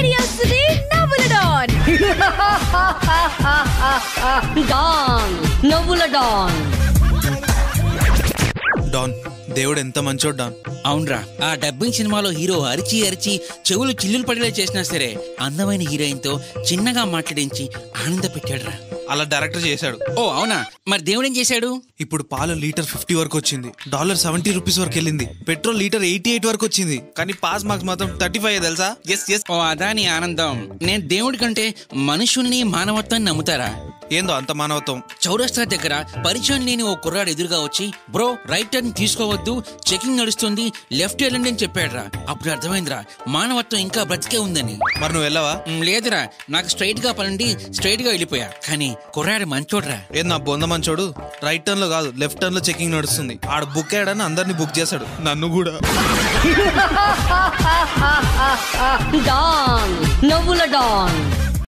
radio city నవ్వుల don don నవ్వుల don don దేవుడు ఎంత మంచోడు డాన్ అవునరా ఆ డబ్బింగ్ సినిమాలో హీరో అరిచి అరిచి చెవులు చిల్లులు పడేలా చేసినా సరే అందమైన హీరోయిన్ తో చిన్నగా మాట్లాడించి ఆనంద పెట్టాడురా అలా డైరెక్టర్ చేశాడు ఓ అవునా మరి దేవుడు ఏం చేశాడు ఇప్పుడు పాలు లీటర్ ఫిఫ్టీ వరకు వచ్చింది డాలర్ సెవెంటీ రూపీస్ వరకు వెళ్ళింది పెట్రోల్ లీటర్ ఎయిటీ ఎయిట్ వరకు వచ్చింది కానీ పాస్ మార్క్స్ మాత్రం థర్టీ ఫైవ్ తెలుసా ఎస్ ఎస్ ఓ అదా నీ ఆనందం నేను దేవుడి కంటే మనుషుల్ని మానవత్వాన్ని నమ్ముతారా ఏందో అంత మానవత్వం చౌరస్తా దగ్గర పరిచయం లేని ఓ కుర్రాడు ఎదురుగా వచ్చి బ్రో రైట్ టర్న్ తీసుకోవద్దు చెకింగ్ నడుస్తుంది లెఫ్ట్ వెళ్ళండి అని చెప్పాడురా అప్పుడు అర్థమైందిరా మానవత్వం ఇంకా బ్రతికే ఉందని మరి నువ్వు వెళ్ళవా మ్, లేదురా నాకు స్ట్రైట్ గా పనుండి స్ట్రైట్ గా వెళ్ళిపోయా కానీ కుర్రాడు మంచోడ్రా ఏం నా బొంద మంచోడు రైట్ టర్న్ లో కాదు లెఫ్ట్ టర్న్ లో చెకింగ్ నడుస్తుంది ఆడ బుక్ అయ్యాడని అందరినీ బుక్ చేశాడు నన్ను కూడా డాన్ నవ్వుల డాన్